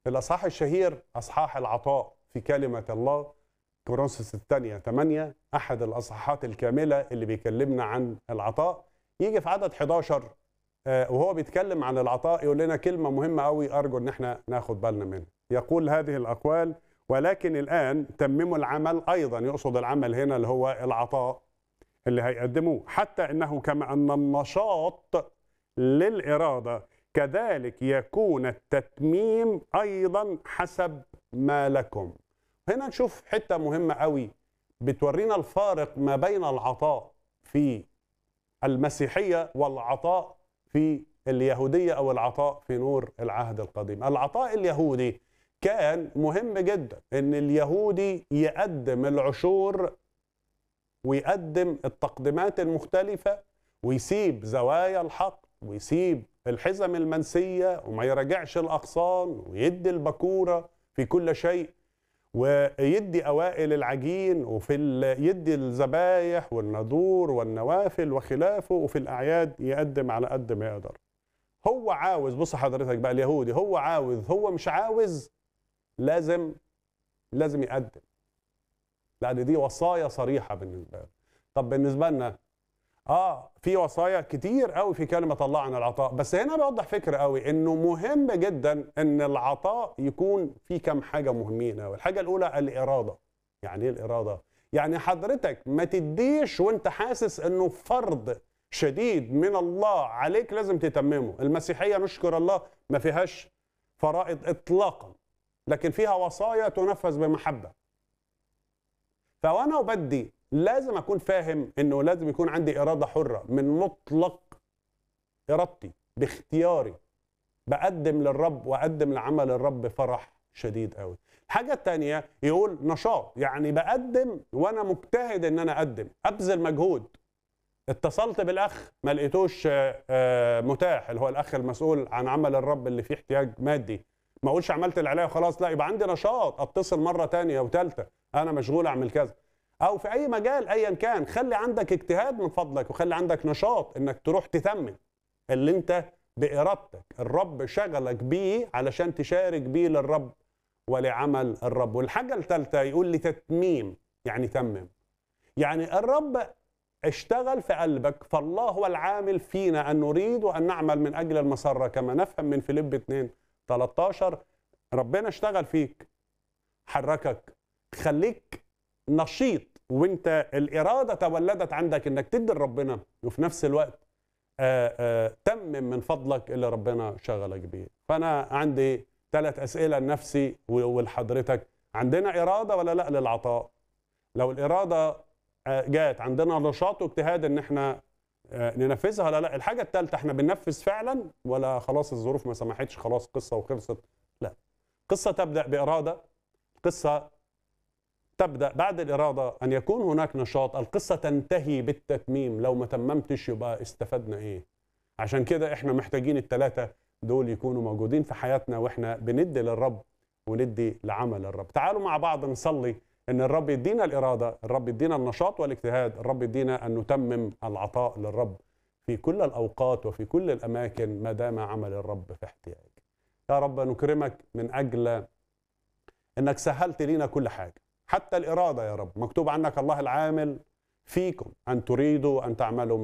الأصحاح الشهير أصحاح العطاء في كلمة الله كورنثوس الثانية 8 أحد الأصحاحات الكاملة اللي بيكلمنا عن العطاء يجي في عدد 11 آه، وهو بيتكلم عن العطاء يقول لنا كلمة مهمة قوي أرجو إن احنا ناخد بالنا منها يقول هذه الأقوال ولكن الآن تمموا العمل أيضا يقصد العمل هنا اللي هو العطاء اللي هيقدموه حتى انه كما ان النشاط للاراده كذلك يكون التتميم ايضا حسب ما لكم هنا نشوف حته مهمه قوي بتورينا الفارق ما بين العطاء في المسيحيه والعطاء في اليهوديه او العطاء في نور العهد القديم العطاء اليهودي كان مهم جدا ان اليهودي يقدم العشور ويقدم التقديمات المختلفة ويسيب زوايا الحق ويسيب الحزم المنسية وما يراجعش الأغصان ويدي البكورة في كل شيء ويدي أوائل العجين وفي ال- يدي الذبايح والنذور والنوافل وخلافه وفي الأعياد يقدم على قد ما يقدر هو عاوز بص حضرتك بقى اليهودي هو عاوز هو مش عاوز لازم لازم يقدم لان دي وصايا صريحه بالنسبه له طب بالنسبه لنا اه في وصايا كتير قوي في كلمه الله عن العطاء بس هنا بيوضح فكره قوي انه مهم جدا ان العطاء يكون في كم حاجه مهمين قوي الحاجه الاولى الاراده يعني ايه الاراده يعني حضرتك ما تديش وانت حاسس انه فرض شديد من الله عليك لازم تتممه المسيحيه نشكر الله ما فيهاش فرائض اطلاقا لكن فيها وصايا تنفذ بمحبه فوانا بدي لازم اكون فاهم انه لازم يكون عندي اراده حره من مطلق ارادتي باختياري بقدم للرب واقدم لعمل الرب بفرح شديد قوي الحاجة التانية يقول نشاط يعني بقدم وانا مجتهد ان انا اقدم ابذل مجهود اتصلت بالاخ ما لقيتوش آه، آه، متاح اللي هو الاخ المسؤول عن عمل الرب اللي فيه احتياج مادي ما اقولش عملت اللي عليا وخلاص لا يبقى عندي نشاط اتصل مره تانية وثالثه انا مشغول اعمل كذا او في اي مجال ايا كان خلي عندك اجتهاد من فضلك وخلي عندك نشاط انك تروح تتمم اللي انت بارادتك الرب شغلك بيه علشان تشارك بيه للرب ولعمل الرب والحاجه الثالثه يقول لي تتميم يعني تمم يعني الرب اشتغل في قلبك فالله هو العامل فينا ان نريد وان نعمل من اجل المسره كما نفهم من فيليب 2 13 ربنا اشتغل فيك حركك خليك نشيط وانت الاراده تولدت عندك انك تدي لربنا وفي نفس الوقت آآ آآ تمم من فضلك اللي ربنا شغلك بيه فانا عندي ثلاث اسئله لنفسي ولحضرتك عندنا اراده ولا لا للعطاء لو الاراده آه، جات عندنا نشاط واجتهاد ان احنا آه، ننفذها ولا لا الحاجه الثالثه احنا بننفذ فعلا ولا خلاص الظروف ما سمحتش خلاص قصه وخلصت لا قصه تبدا باراده قصه تبدا بعد الاراده ان يكون هناك نشاط القصه تنتهي بالتتميم لو ما تممتش يبقى استفدنا ايه عشان كده احنا محتاجين الثلاثه دول يكونوا موجودين في حياتنا واحنا بندي للرب وندي لعمل الرب تعالوا مع بعض نصلي ان الرب يدينا الاراده الرب يدينا النشاط والاجتهاد الرب يدينا ان نتمم العطاء للرب في كل الاوقات وفي كل الاماكن ما دام عمل الرب في احتياج يا رب نكرمك من اجل انك سهلت لينا كل حاجه حتى الاراده يا رب مكتوب عنك الله العامل فيكم ان تريدوا ان تعملوا من